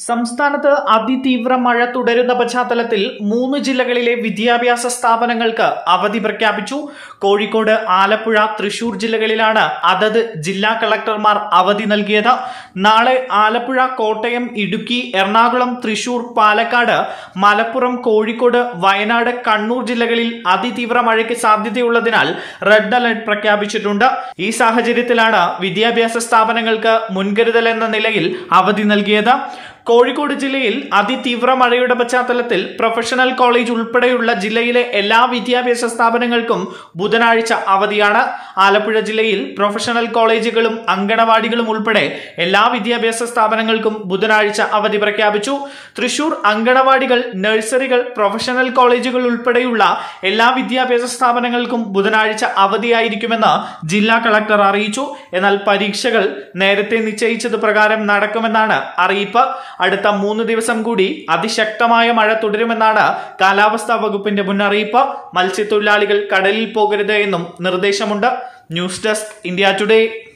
സംസ്ഥാനത്ത് അതിതീവ്ര മഴ തുടരുന്ന പശ്ചാത്തലത്തിൽ മൂന്ന് ജില്ലകളിലെ വിദ്യാഭ്യാസ സ്ഥാപനങ്ങൾക്ക് അവധി പ്രഖ്യാപിച്ചു കോഴിക്കോട് ആലപ്പുഴ തൃശൂർ ജില്ലകളിലാണ് അതത് ജില്ലാ കളക്ടർമാർ അവധി നൽകിയത് നാളെ ആലപ്പുഴ കോട്ടയം ഇടുക്കി എറണാകുളം തൃശൂർ പാലക്കാട് മലപ്പുറം കോഴിക്കോട് വയനാട് കണ്ണൂർ ജില്ലകളിൽ അതിതീവ്ര മഴയ്ക്ക് സാധ്യതയുള്ളതിനാൽ റെഡ് അലർട്ട് പ്രഖ്യാപിച്ചിട്ടുണ്ട് ഈ സാഹചര്യത്തിലാണ് വിദ്യാഭ്യാസ സ്ഥാപനങ്ങൾക്ക് മുൻകരുതൽ എന്ന നിലയിൽ അവധി നൽകിയത് കോഴിക്കോട് ജില്ലയിൽ അതിതീവ്ര മഴയുടെ പശ്ചാത്തലത്തിൽ പ്രൊഫഷണൽ കോളേജ് ഉൾപ്പെടെയുള്ള ജില്ലയിലെ എല്ലാ വിദ്യാഭ്യാസ സ്ഥാപനങ്ങൾക്കും ബുധനാഴ്ച അവധിയാണ് ആലപ്പുഴ ജില്ലയിൽ പ്രൊഫഷണൽ കോളേജുകളും അങ്കണവാടികളും ഉൾപ്പെടെ എല്ലാ വിദ്യാഭ്യാസ സ്ഥാപനങ്ങൾക്കും ബുധനാഴ്ച അവധി പ്രഖ്യാപിച്ചു തൃശൂർ അങ്കണവാടികൾ നഴ്സറികൾ പ്രൊഫഷണൽ കോളേജുകൾ ഉൾപ്പെടെയുള്ള എല്ലാ വിദ്യാഭ്യാസ സ്ഥാപനങ്ങൾക്കും ബുധനാഴ്ച അവധിയായിരിക്കുമെന്ന് ജില്ലാ കളക്ടർ അറിയിച്ചു എന്നാൽ പരീക്ഷകൾ നേരത്തെ നിശ്ചയിച്ചത് പ്രകാരം നടക്കുമെന്നാണ് അറിയിപ്പ് അടുത്ത മൂന്ന് ദിവസം കൂടി അതിശക്തമായ മഴ തുടരുമെന്നാണ് കാലാവസ്ഥാ വകുപ്പിന്റെ മുന്നറിയിപ്പ് മത്സ്യത്തൊഴിലാളികൾ കടലിൽ പോകരുത് എന്നും നിർദ്ദേശമുണ്ട് ന്യൂസ് ഡെസ്ക് ഇന്ത്യ ടുഡേ